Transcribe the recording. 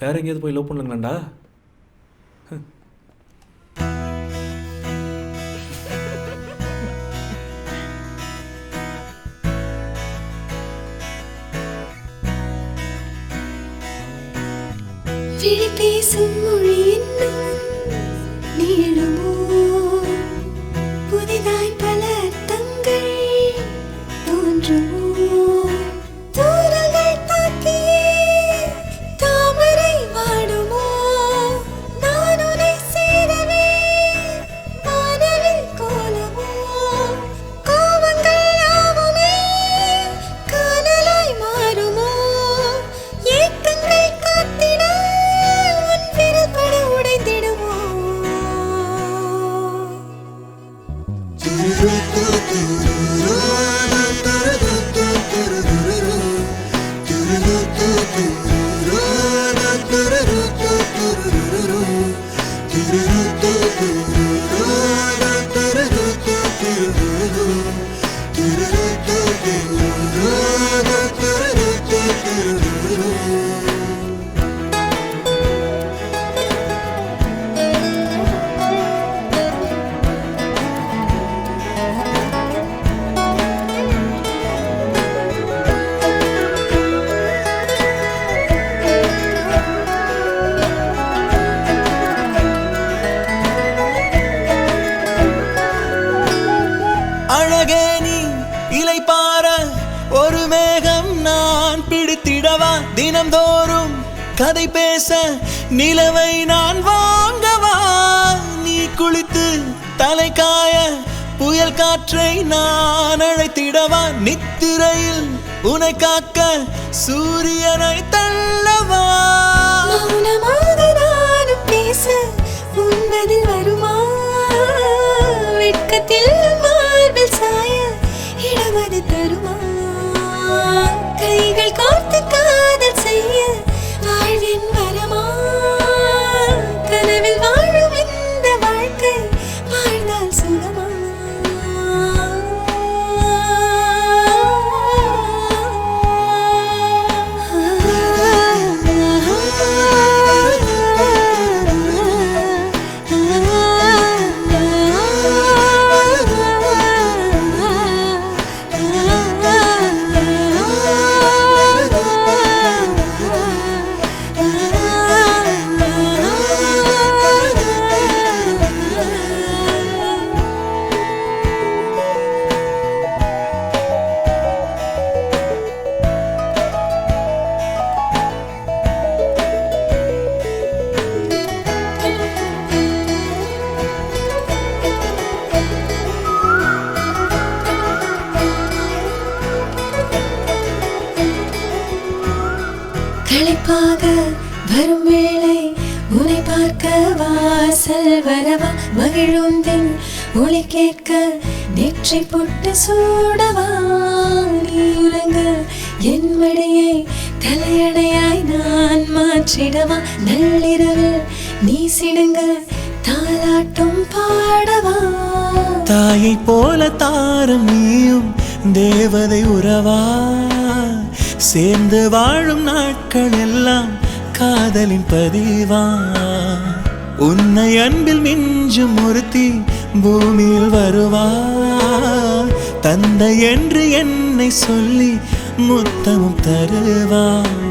வேற எங்கேயாவது போய் லவ் பண்ணுங்களாண்டா விழி பேசும் மொழி இன்னும் நீளுமோ புதிதாய் பல அர்த்தங்கள் தோன்றுமோ தூரங்கள் தாக்கி தாமரை வாடுமோ நான் உன்னை சேரவே வானவில் கோலமோ கோபங்கள் யாவுமே காணலாய் மாறுமோ ஏக்கங்கள் காத்திட உன் விரல் பட உடைந்திடுமோ அழகே நீ இலை பார ஒரு மேகம் நான் பிடித்திடவா தினம்தோறும் கதை பேச நிலவை நான் வாங்கவா நீ குளித்து தலை காய புயல் காற்றை நான் அழைத்திடவா நித்திரையில் உனை காக்க சூரியனை தள்ளவா மௌனமாக நானும் பேச உன் பதில் வருமா வெட்கத்தில் மார்பில் சாய இடமது தருமா கைகள் கோர்த்து காதல் செய்ய வாழ்வின் வரமா கனவில் வாழும் இந்த வாழ்க்கை வாழ்ந்தால் சுகமா களைப்பாக வரும் வேளை உன்னை பார்க்க வாசல் வரவா மகிழுந்தின் ஒளி கேட்க நெற்றி பொட்டு சூடவா நீ உறங்க என் மடியை தலையணையாய் நான் மாற்றிடவா நள்ளிரவில் நீ சிடுங்க தாலாட்டும் பாடவா தாயை போல தாரம் நீயும் தேவதை உறவா சேர்ந்து வாழும் நாட்கள் எல்லாம் காதலின் பதிவா உன்னை அன்பில் மிஞ்சும் ஒருத்தி பூமியில் வருவா தந்தை என்று என்னை சொல்லி முத்தமும் தருவா